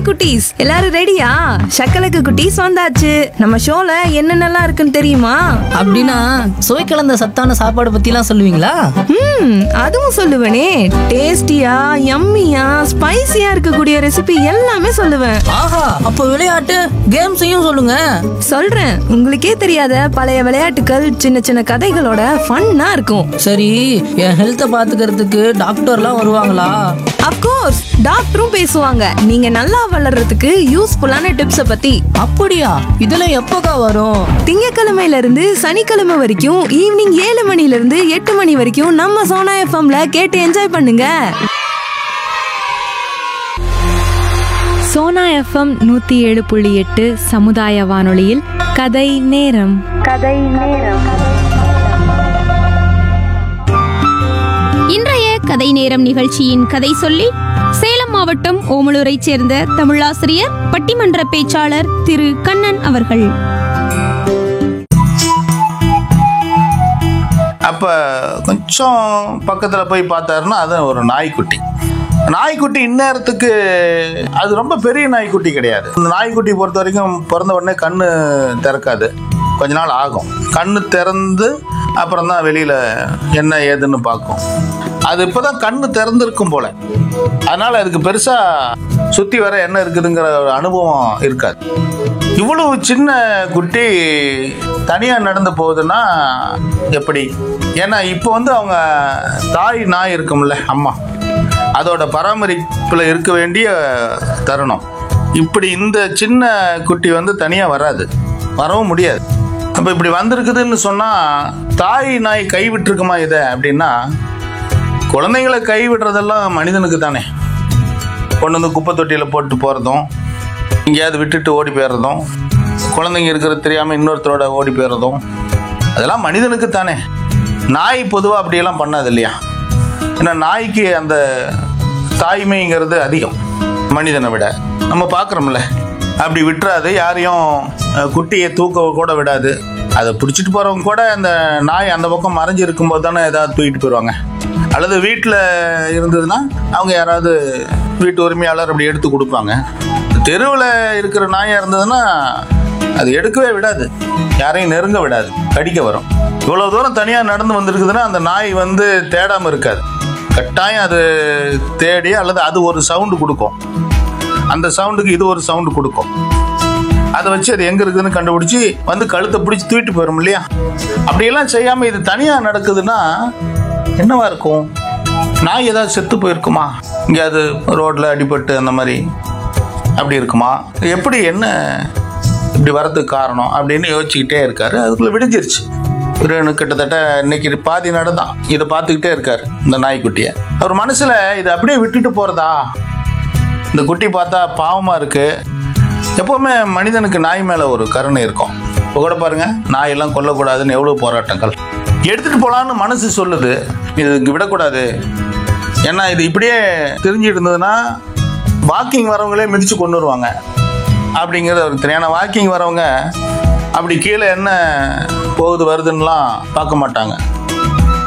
குட்டீஸ் எல்லாரும் ரெடியா சக்கலக்கு குட்டீஸ் வந்தாச்சு நம்ம ஷோல என்னென்னலாம் இருக்குன்னு தெரியுமா அப்படின்னா சுவை கலந்த சத்தான சாப்பாடு பத்திலாம் சொல்லுவீங்களா ம் அதுவும் சொல்லுவேனே டேஸ்டியா யம்மியா ஸ்பைசியா இருக்கக்கூடிய ரெசிபி எல்லாமே சொல்லுவேன் ஆஹா அப்போ விளையாட்டு கேம்ஸையும் சொல்லுங்க சொல்றேன் உங்களுக்கே தெரியாத பழைய விளையாட்டுகள் சின்ன சின்ன கதைகளோட ஃபன்னா இருக்கும் சரி என் ஹெல்த்தை பாத்துக்கிறதுக்கு டாக்டர்லாம் வருவாங்களா அப்கோர்ஸ் டாக்டரும் பேசுவாங்க நீங்க நல்லா வளர்றதுக்கு யூஸ்ஃபுல்லான டிப்ஸ பத்தி அப்படியா இதெல்லாம் எப்போக்கா வரும் திங்கக்கிழமையில இருந்து சனிக்கிழமை வரைக்கும் ஈவினிங் ஏழு மணில இருந்து எட்டு மணி வரைக்கும் நம்ம சோனா எஃப்எம்ல கேட்டு என்ஜாய் பண்ணுங்க சோனா எஃப்எம் நூத்தி ஏழு புள்ளி எட்டு சமுதாய வானொலியில் கதை நேரம் இன்றைய கதை நேரம் நிகழ்ச்சியின் கதை சொல்லி சேலம் மாவட்டம் ஓமலூரைச் சேர்ந்த தமிழாசிரியர் பட்டிமன்ற பேச்சாளர் திரு கண்ணன் அவர்கள் அப்போ கொஞ்சம் பக்கத்தில் போய் பார்த்தாருன்னா அது ஒரு நாய்க்குட்டி நாய்க்குட்டி இந்நேரத்துக்கு அது ரொம்ப பெரிய நாய்க்குட்டி கிடையாது இந்த நாய்க்குட்டி பொறுத்த வரைக்கும் பிறந்த உடனே கண்ணு திறக்காது கொஞ்ச நாள் ஆகும் கண்ணு திறந்து அப்புறம் தான் வெளியில் என்ன ஏதுன்னு பார்க்கும் அது இப்போ தான் கண்ணு திறந்திருக்கும் போல அதனால் அதுக்கு பெருசாக சுற்றி வர என்ன இருக்குதுங்கிற ஒரு அனுபவம் இருக்காது இவ்வளவு சின்ன குட்டி தனியாக நடந்து போகுதுன்னா எப்படி ஏன்னா இப்போ வந்து அவங்க தாய் நாய் இருக்கும்ல அம்மா அதோட பராமரிப்பில் இருக்க வேண்டிய தருணம் இப்படி இந்த சின்ன குட்டி வந்து தனியாக வராது வரவும் முடியாது அப்போ இப்படி வந்திருக்குதுன்னு சொன்னால் தாய் நாய் கைவிட்டிருக்குமா இதை அப்படின்னா குழந்தைங்களை கைவிடுறதெல்லாம் மனிதனுக்கு தானே கொண்டு வந்து குப்பை தொட்டியில் போட்டு போகிறதும் எங்கேயாவது விட்டுட்டு ஓடி போயிடுறதும் குழந்தைங்க இருக்கிறது தெரியாமல் இன்னொருத்தரோட ஓடி போயிடுறதும் அதெல்லாம் மனிதனுக்கு தானே நாய் பொதுவாக அப்படியெல்லாம் பண்ணாது இல்லையா ஏன்னா நாய்க்கு அந்த தாய்மைங்கிறது அதிகம் மனிதனை விட நம்ம பார்க்குறோம்ல அப்படி விட்டுறாது யாரையும் அஹ், குட்டியை தூக்க கூட விடாது அதை பிடிச்சிட்டு போகிறவங்க கூட அந்த நாய் அந்த பக்கம் மறைஞ்சு இருக்கும்போது தானே ஏதாவது தூக்கிட்டு போயிடுவாங்க அல்லது வீட்டில் இருந்ததுன்னா அவங்க யாராவது வீட்டு உரிமையாளர் அப்படி எடுத்து கொடுப்பாங்க தெருவில் இருக்கிற நாயாக இருந்ததுன்னா அது எடுக்கவே விடாது யாரையும் நெருங்க விடாது கடிக்க வரும் இவ்வளோ தூரம் தனியாக நடந்து வந்திருக்குதுன்னா அந்த நாய் வந்து தேடாமல் இருக்காது கட்டாயம் அது தேடி அல்லது அது ஒரு சவுண்டு கொடுக்கும் அந்த சவுண்டுக்கு இது ஒரு சவுண்டு கொடுக்கும் அதை வச்சு அது எங்கே இருக்குதுன்னு கண்டுபிடிச்சி வந்து கழுத்தை பிடிச்சி தூக்கிட்டு போயிடும் இல்லையா அப்படியெல்லாம் செய்யாமல் இது தனியாக நடக்குதுன்னா என்னவா இருக்கும் நாய் ஏதாவது செத்து போயிருக்குமா இங்கே அது ரோட்டில் அடிபட்டு அந்த மாதிரி அப்படி இருக்குமா எப்படி என்ன இப்படி வரதுக்கு காரணம் அப்படின்னு யோசிச்சுக்கிட்டே இருக்காரு அதுக்குள்ளே விடிஞ்சிருச்சு ஒரு கிட்டத்தட்ட இன்னைக்கு பாதி நடந்தான் இதை பார்த்துக்கிட்டே இருக்காரு இந்த நாய்க்குட்டியை அவர் மனசில் இதை அப்படியே விட்டுட்டு போகிறதா இந்த குட்டி பார்த்தா பாவமாக இருக்குது எப்போவுமே மனிதனுக்கு நாய் மேலே ஒரு கருணை இருக்கும் இப்போ கூட பாருங்க நாயெல்லாம் கொல்லக்கூடாதுன்னு எவ்வளோ போராட்டங்கள் எடுத்துகிட்டு போகலான்னு மனசு சொல்லுது இது இங்கே விடக்கூடாது ஏன்னா இது இப்படியே தெரிஞ்சிட்டு இருந்ததுன்னா வாக்கிங் வரவங்களே மிதித்து கொண்டு வருவாங்க அப்படிங்கிறது அவருக்கு தெரியும் ஏன்னா வாக்கிங் வரவங்க அப்படி கீழே என்ன போகுது வருதுன்னுலாம் பார்க்க மாட்டாங்க